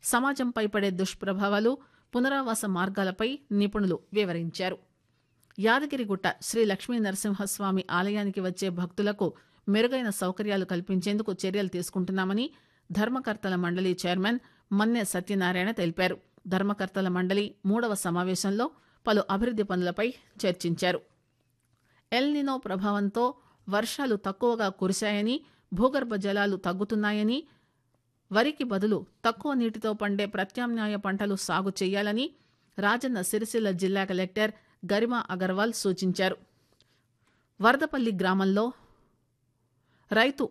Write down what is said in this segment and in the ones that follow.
సమాజంపై పడే దుష్ప్రభావాలు పునరావాస మార్గాలపై నిపుణులు వివరించారు యాదగిరిగుట్ట శ్రీ లక్ష్మీ నరసింహస్వామి ఆలయానికి వచ్చే భక్తులకు మెరుగైన సౌకర్యాలు కల్పించేందుకు చర్యలు తీసుకుంటున్నామని ధర్మకర్తల మండలి చైర్మన్ మన్నె సత్యనారాయణ తెలిపారు ధర్మకర్తల మండలి మూడవ సమావేశంలో పలు అభివృద్ది పనులపై చర్చించారు ఎల్నినో ప్రభావంతో వర్షాలు తక్కువగా కురిశాయని భూగర్భ జలాలు తగ్గుతున్నాయని వరికి బదులు తక్కువ నీటితో పండే ప్రత్యామ్నాయ పంటలు సాగు చేయాలని రాజన్న సిరిసిల్ల జిల్లా కలెక్టర్ గరిమా అగర్వాల్ సూచించారు వరదపల్లి గ్రామంలో రైతు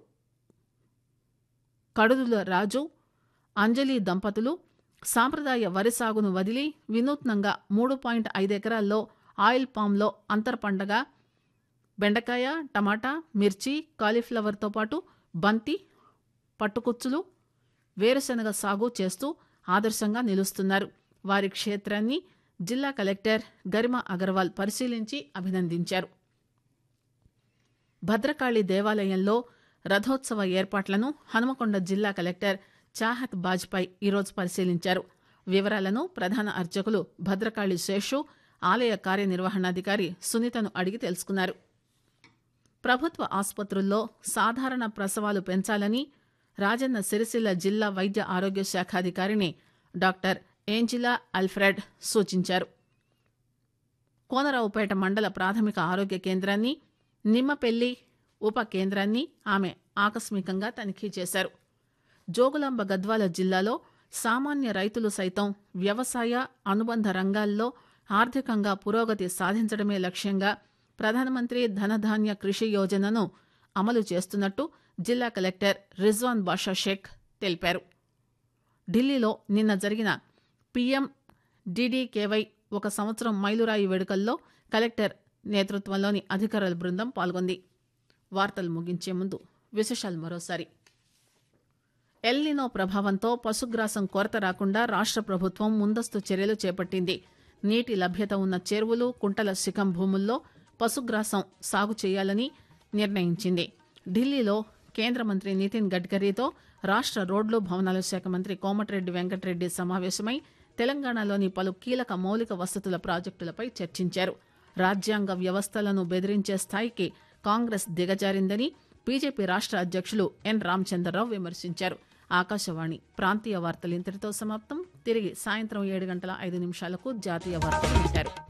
కడుదుల రాజు అంజలి దంపతులు సాంప్రదాయ వరి సాగును వదిలి వినూత్నంగా మూడు పాయింట్ ఐదు ఎకరాల్లో ఆయిల్ పామ్లో అంతర్ పంటగా బెండకాయ టమాటా మిర్చి కాలీఫ్లవర్తో పాటు బంతి పట్టుకుచ్చులు వేరుశనగ సాగు చేస్తూ ఆదర్శంగా నిలుస్తున్నారు వారి క్షేత్రాన్ని జిల్లా కలెక్టర్ గరిమా అగర్వాల్ పరిశీలించి అభినందించారు భద్రకాళి దేవాలయంలో రథోత్సవ ఏర్పాట్లను హనుమకొండ జిల్లా కలెక్టర్ చాహత్ బాజ్పాయ్ ఈరోజు పరిశీలించారు వివరాలను ప్రధాన అర్చకులు భద్రకాళి శేషు ఆలయ కార్యనిర్వహణాధికారి సునీతను అడిగి తెలుసుకున్నారు ప్రభుత్వ ఆసుపత్రుల్లో సాధారణ ప్రసవాలు పెంచాలని రాజన్న సిరిసిల్ల జిల్లా వైద్య ఆరోగ్య శాఖాధికారిని డాక్టర్ ఏంజిలా అల్ఫ్రెడ్ సూచించారు కోనరావుపేట మండల ప్రాథమిక ఆరోగ్య కేంద్రాన్ని నిమ్మపెల్లి ఉప కేంద్రాన్ని ఆమె ఆకస్మికంగా తనిఖీ చేశారు జోగులాంబ గద్వాల జిల్లాలో సామాన్య రైతులు సైతం వ్యవసాయ అనుబంధ రంగాల్లో ఆర్థికంగా పురోగతి సాధించడమే లక్ష్యంగా ప్రధానమంత్రి ధనధాన్య కృషి యోజనను అమలు చేస్తున్నట్టు జిల్లా కలెక్టర్ రిజ్వాన్ బాషా షేక్ తెలిపారు ఢిల్లీలో నిన్న జరిగిన పీఎం డీడీకేవై ఒక సంవత్సరం మైలురాయి వేడుకల్లో కలెక్టర్ నేతృత్వంలోని అధికారుల బృందం పాల్గొంది వార్తలు ముగించే ముందు విశేషాలు మరోసారి ఎల్నినో ప్రభావంతో పశుగ్రాసం కొరత రాకుండా రాష్ట్ర ప్రభుత్వం ముందస్తు చర్యలు చేపట్టింది నీటి లభ్యత ఉన్న చెరువులు కుంటల శిఖం భూముల్లో పశుగ్రాసం సాగు చేయాలని నిర్ణయించింది ఢిల్లీలో కేంద్ర మంత్రి నితిన్ గడ్కరీతో రాష్ట్ర రోడ్లు భవనాల శాఖ మంత్రి కోమటిరెడ్డి వెంకటరెడ్డి సమావేశమై తెలంగాణలోని పలు కీలక మౌలిక వసతుల ప్రాజెక్టులపై చర్చించారు రాజ్యాంగ వ్యవస్థలను బెదిరించే స్థాయికి కాంగ్రెస్ దిగజారిందని బీజేపీ రాష్ట్ర అధ్యక్షులు ఎన్ రామచంద్రరావు విమర్శించారు ఆకాశవాణి ప్రాంతీయ వార్తలు ఇంతటితో సమాప్తం తిరిగి సాయంత్రం ఏడు గంటల ఐదు నిమిషాలకు జాతీయ వార్తలు వింటారు